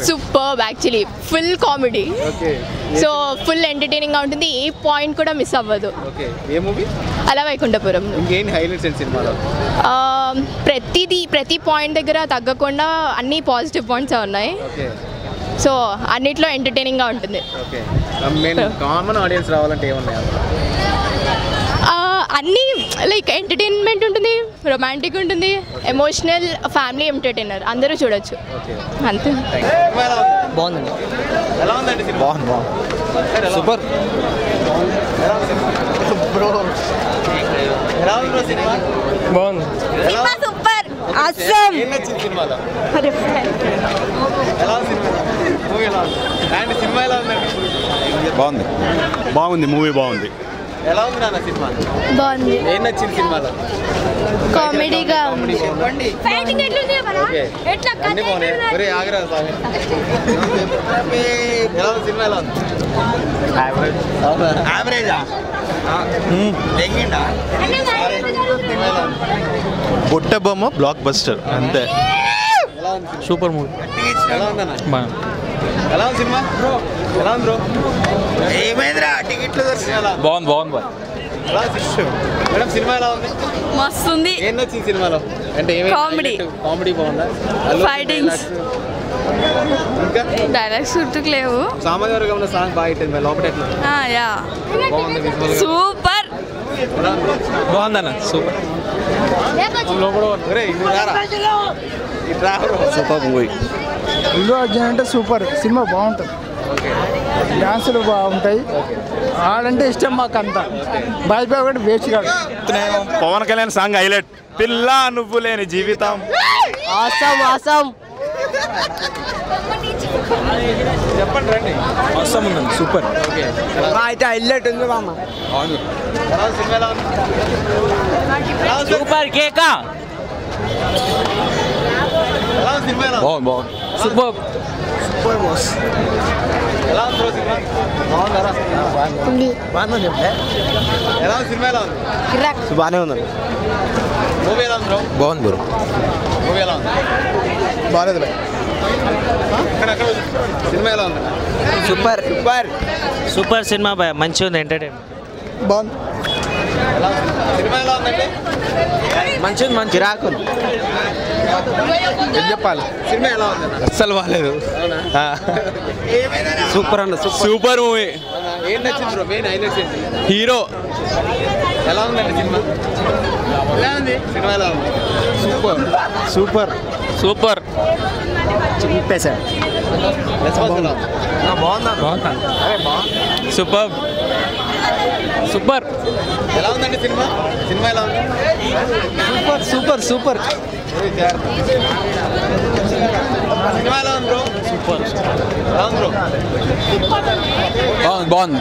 Super actually full comedy okay so full ఎంటర్టైనింగ్గా ఉంటుంది ఏ పాయింట్ కూడా మిస్ అవ్వదు ఓకే ఏ మూవీ అలా వైకుంఠపురం ఇంకేంటి హైలైట్స్ ఏంటి సినిమాలో ప్రతిదీ ప్రతి పాయింట్ దగ్గర తగ్గకుండా అన్ని పాజిటివ్ పాయింట్స్ ఉన్నాయి ఓకే సో అన్నిట్లో ఎంటర్టైనింగ్గా ఉంటుంది ఓకే మెయిన్ కామన్ ఆడియన్స్ రావాలంటే ఏమున్నాయి అందులో? ఆ, అన్నీ లైక్ ఎంటర్టైన్మెంట్ ఉంటుంది రొమాంటిక్ ఉంటుంది ఎమోషనల్ ఫ్యామిలీ ఎంటర్టైనర్ అందరూ చూడొచ్చు ఓకే అంతే సినిమా ఎలా ఉంది? బాగుందండి ఎలా ఉందండి సినిమా బాగుంది బాగుంది సూపర్ ఎలా ఉంది సినిమా బ్రో ఎలా ఉంది బ్రో సినిమా బాగుంది ఎలా ఉంది? సూపర్ ఏం నచ్చింది సినిమాలో ఎలా ఉంది సినిమా మూవీ ఎలా ఉంది అండ్ సినిమా ఎలా ఉందండి బాగుంది బాగుంది మూవీ బాగుంది ఎలా ఉంది నాన్న సినిమా బాగుంది ఏం నచ్చింది సినిమాలో కామెడీగా కామెడీ బాగుందా ఓకే అన్ని బాగున్నాయి ఒరే ఆగరా స్వామి ఎలా ఉంది సినిమా ఎలా ఉంది యావరేజా సినిమా ఎలా ఉంది బుట్ట బొమ్మ బ్లాక్ బస్టర్ అంతే ఎలా ఉంది సినిమా? సూపర్ మూవీ ఎలా ఉందన్న బాగుంది ఎలా ఉంది సినిమా బ్రో ఎలా ఉంది బ్రో ఏమైందిరా టికెట్లు ఎలా ఉంది? బాగుంది బాగుంది ఎలా ఉంది సినిమా? మేడం సినిమా ఎలా ఉంది మస్తుంది ఏం నచ్చింది సినిమాలో అంటే ఏమైంది Comedy. కామెడీ బాగుందా అల్లు అర్జున్ Fightings. dialogues. ఇంకా డైలాగ్స్ గుర్తుకు లేవు సామాజిక వర్గంలో సాంగ్ బాగా ఇట్టింది మరి లోపల ఎట్లా యా బాగుంది visual గా. సూపర్ ఎలా ఉంది bro? బాగుందన్న సూపర్ లోపల ఒరేయ్, నువ్వు రారా. ఇటు రా bro. సూపర్ మూవీ ఇల్లు అర్జున్ అంటే సూపర్ సినిమా బాగుంటుంది ఓకే డాన్సులు బాగుంటాయి ఆడంటే ఇష్టం మాకు అంతా బాయ్ బాయ్ కూడా వేస్ట్ కాదు పవన్ కళ్యాణ్ సాంగ్ హైలైట్ పిల్ల నువ్వు లేని జీవితం ఆసం ఆసం చెప్పండి రండి అవసరం ఉందండి సూపర్ ఓకే ఎలా అయితే హైలైట్ ఉంది మామ ఎలా ఉంది సినిమా ఎలా ఉంది ఎలా ఉంది సూపర్ కేకా ఎలా ఉంది సినిమా ఎలా ఉంది బాగుంది బాగుంది సూపర్ ఎలా ఉంది బ్రో సినిమా బాగుందారా ఎలా ఉంది సినిమా ఎలా ఉంది బాగానే ఉందండి మూవీ ఎలా ఉంది బ్రో బాగుంది బ్రో మూవీ ఎలా ఉంది బాగాలేదు ఇక్కడ అక్కడ సినిమా ఎలా ఉంది సూపర్ సూపర్ సూపర్ సినిమా బాయ్ మంచిగా ఉంది ఎంటర్టైన్మెంట్ బాగుంది ఎలా ఉంది సినిమా ఎలా ఉందండి మంచిది మంచి రాకులు ఏం చెప్పాలి సినిమా ఎలా ఉంది అన్న? అస్సలు బాగాలేదు అవునా సూపర్ అన్న సూపర్ మూవీ అవునా? ఏం నచ్చింది బ్రో మెయిన్ హైలైట్స్ ఏంటి హీరో ఎలా ఉందండి సినిమా ఎలా ఉంది సినిమా ఎలా ఉంది సూపర్ సూపర్ సూపర్ చెప్పేశారు రెస్పాన్స్ ఎలా ఉంది అరే బాగుంది సూపర్ సూపర్ ఎలా ఉందండి సినిమా సినిమా ఎలా ఉంది సూపర్ సూపర్ సూపర్ ఏయ్, జాగ్రత్త. సినిమా ఎలా ఉంది బ్రో సూపర్ ఎలా ఉంది బ్రో బాగుంది బాగుంది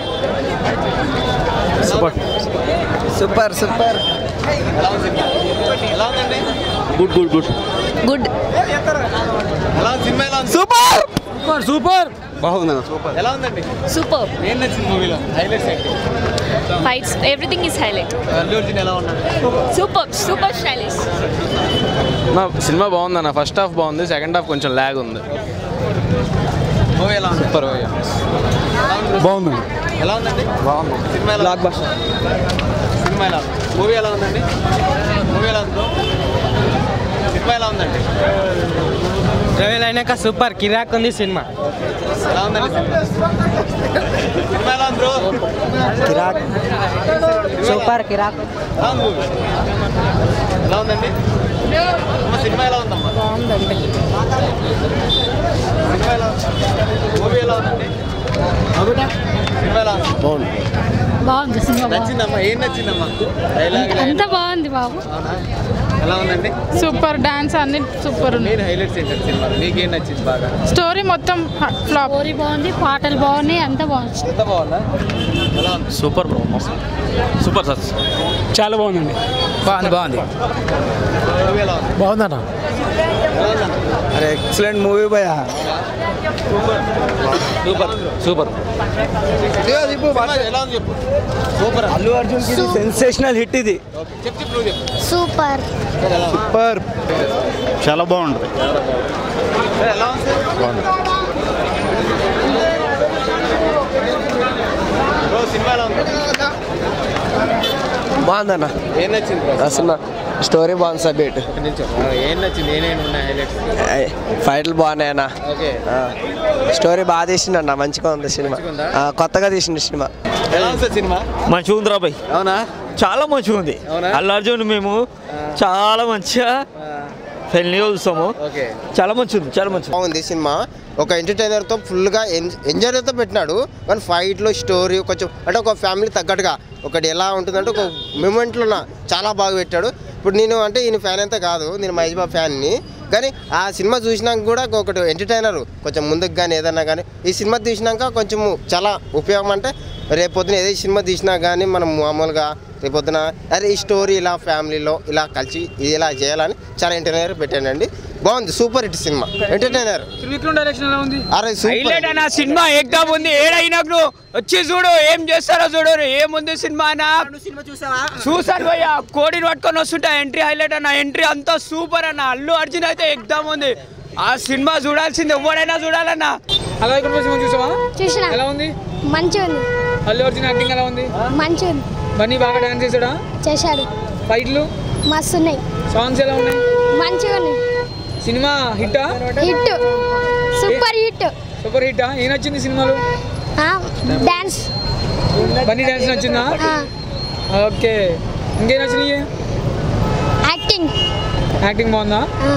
సూపర్ సూపర్ సూపర్ ఎలా ఉంది సినిమా ఎలా ఉందండి గుడ్ గుడ్ గుడ్ గుడ్ ఎలా ఉంది సినిమా ఎలా ఉంది సూపర్ సూపర్ బాగుంది సూపర్ ఎలా ఉందండి సూపర్ ఏం నచ్చింది మూవీలో హైలైట్స్ ఏంటి fights everything is highlight Allu Arjun ఎలా ఉన్నాడు సూపర్ సూపర్ స్టైలిష్ నా సినిమా బాగుందన్న ఫస్ట్ హాఫ్ బాగుంది సెకండ్ హాఫ్ కొంచెం ల్యాగ్ ఉంది మూవీ ఎలా ఉంది సూపర్ ఎలా ఉంది bro? బాగుంది ఎలా ఉందండి బాగుంది సినిమా ఎలా బ్లాక్ బస్టర్ సినిమా ఎలా ఉంది మూవీ ఎలా ఉందండి మూవీ ఎలా ఉంది bro? సినిమా ఎలా ఉందండి ట్రైల్ అయినాక సూపర్ కిరాక్ ఉంది సినిమా ఎలా ఉందండి సినిమా సినిమా ఎలా ఉంది బ్రో కిరాక్ సూపర్ కిరాక్ ఎలా ఉంది మూవీ ఎలా ఉందండి అమ్మ, సినిమా ఎలా ఉందమ్మా బాగుందండి సినిమా ఎలా ఉంది మూవీ ఎలా ఉందండి సినిమా ఎలా ఉంది బాగుంది బాగుంది సినిమా నచ్చిందమ్మా ఏం నచ్చిందమ్మా డైలాగ్ అంత బాగుంది బాబు అవునా ఎలా ఉందండి సూపర్ డాన్స్ అన్ని సూపర్ ఉన్నాయి మెయిన్ హైలైట్స్ ఏంటంటే సినిమాలో మీకేం నచ్చింది బాగా స్టోరీ మొత్తం ఫ్లాప్ స్టోరీ బాగుంది పాటలు బాగున్నాయి అంత బాగుంది ఎంత బాగుందా ఎలా ఉంది సూపర్ బ్రో సూపర్ సార్ చాలా బాగుందండి బాగుంది బాగుంది మూవీ ఎలా ఉంది బాగుందన్న ఎలా ఉందన్న అరే ఎక్సలెంట్ మూవీ భయ సూపర్ సూపర్ సినిమా ఎలా ఉంది చెప్పు సూపర్ అల్లు అర్జున్ కి సెన్సేషనల్ హిట్ ఇది ఓకే చెప్పు చెప్పు నువ్వు చెప్పు సూపర్ సరే, ఎలా ఉంది సూపర్ చాలా బాగుంటుంది సరే, ఎలా ఉంది బ్రో సినిమా ఎలా ఉంది బాగుందన్న ఏం నచ్చింది bro? ఆ సినిమా స్టోరీ బాగుంది సబ్జెక్ట్ ఒక్క నిమిషం. ఆ, ఏం నచ్చింది ఏమేమి ఉన్నాయి హైలైట్స్ ఫైట్లు బాగున్నాయన్న ఓకే ఆ, స్టోరీ బాగా తీసిండన్న మంచిగా ఉంది సినిమా మంచిగుందా? ఆ, కొత్తగా తీసిండు సినిమా ఎలా ఉంది సార్ సినిమా మంచిగా ఉంది రాబాయ్ అవునా చాలా మంచిగా ఉంది అవునా? అల్లు అర్జున్ మేము చాలా మంచిగా ఫ్రెండ్లీగా చూస్తాము ఓకే చాలా మంచిగా ఉంది చాలా మంచిగా బాగుంది సినిమా ఒక ఎంటర్టైనర్తో ఫుల్గా ఎంజాయ్తో పెట్టినాడు కానీ ఫైట్లో స్టోరీ కొంచెం అంటే ఒక ఫ్యామిలీ తగ్గట్టుగా ఒకటి ఎలా ఉంటుందంటే ఒక మూమెంట్లో చాలా బాగా పెట్టాడు ఇప్పుడు నేను అంటే ఈయన ఫ్యాన్ అయితే కాదు నేను మహేష్ బాబు ఫ్యాన్ని కానీ ఆ సినిమా చూసినాక కూడా ఒకటి ఎంటర్టైనర్ కొంచెం ముందుకు కానీ ఏదన్నా కానీ ఈ సినిమా చూసినాక కొంచెం చాలా ఉపయోగం అంటే రేపొద్దున ఏదో సినిమా తీసినా కానీ మనం మామూలుగా రేపొద్దున అరే ఈ స్టోరీ ఇలా ఫ్యామిలీలో ఇలా కలిసి ఇది ఇలా చేయాలని చాలా ఎంటర్టైనర్ పెట్టానండి బాగుంది సూపర్ హిట్ సినిమా ఎంటర్టైనర్ అరే సూపర్ అన్న సినిమా ఎగ్దాం ఉంది ఏడైనా నువ్వు వచ్చి చూడు ఏం చేస్తారో చూడు ఏముంది సినిమా అన్న చూసాను భయ్య కోడిని పట్టుకొని వస్తుంటా ఎంట్రీ హైలైట్ అన్న ఎంట్రీ అంతా సూపర్ అన్న అల్లు అర్జున్ అయితే ఎగ్దాం ఉంది ఆ సినిమా చూడాల్సింది ఎవడైనా చూడాలన్న అలా ఇక్కడ సినిమా చూసావా చూసిన ఎలా ఉంది మంచిగా ఉంది అల్లు అర్జున్ యాక్టింగ్ ఎలా ఉంది మంచిగా ఉంది బన్నీ బాగా డాన్స్ చేశాడా చేశాడు ఫైట్లు మస్తు ఉన్నాయి సాంగ్స్ ఎలా ఉన్నాయి మంచిగా ఉన్నాయి సినిమా హిట్టా హిట్ సూపర్ హిట్ సూపర్ హిట్టా ఏం నచ్చింది సినిమాలో డాన్స్ బన్నీ డాన్స్ నచ్చిందా ఓకే ఇంకేం నచ్చినాయి యాక్టింగ్ యాక్టింగ్ బాగుందా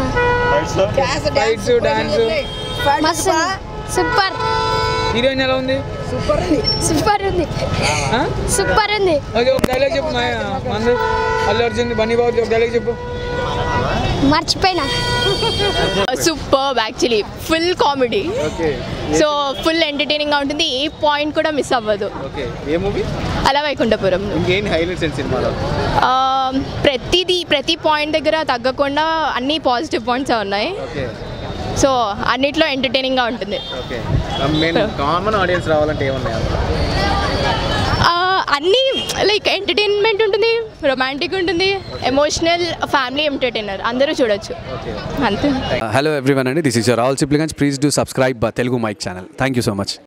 ఫైట్స్ డాన్స్ మస్తు సూపర్ హీరోయిన్ ఎలా ఉంది సూపర్ ఉంది ఆ? సూపర్ ఉంది ఓకే ఒక డైలాగ్ చెప్పు మా మంది అల్లు అర్జున్ బన్నీ బాబు ఒక డైలాగ్ చెప్పు మర్చిపోయినా super actually full comedy okay so full ఎంటర్టైనింగ్గా ఉంటుంది ఏ పాయింట్ కూడా మిస్ అవ్వదు ఓకే ఏ మూవీ అలా వైకుంఠపురం ఇంకేంటి హైలైట్స్ అండి సినిమాలో ఆ, ప్రతిదీ ప్రతి పాయింట్ దగ్గర తగ్గకుండా అన్ని పాజిటివ్ పాయింట్స్ ఉన్నాయి ఓకే సో అన్నిట్లో ఎంటర్టైనింగ్గా ఉంటుంది ఓకే మెయిన్ కామన్ ఆడియన్స్ రావాలంటే ఏమున్నాయి అందులో ఆ, అన్నీ లైక్ ఎంటర్టైన్మెంట్ ఉంటుంది రొమాంటిక్ ఉంటుంది ఎమోషనల్ ఫ్యామిలీ ఎంటర్టైనర్ అందరూ చూడొచ్చు ఓకే అంతే హలో ఎవ్రీవన్ అండి దిస్ ఇస్ యువర్ ఆల్ సిప్లిగన్స్ please do subscribe Telugu mic channel thank you so much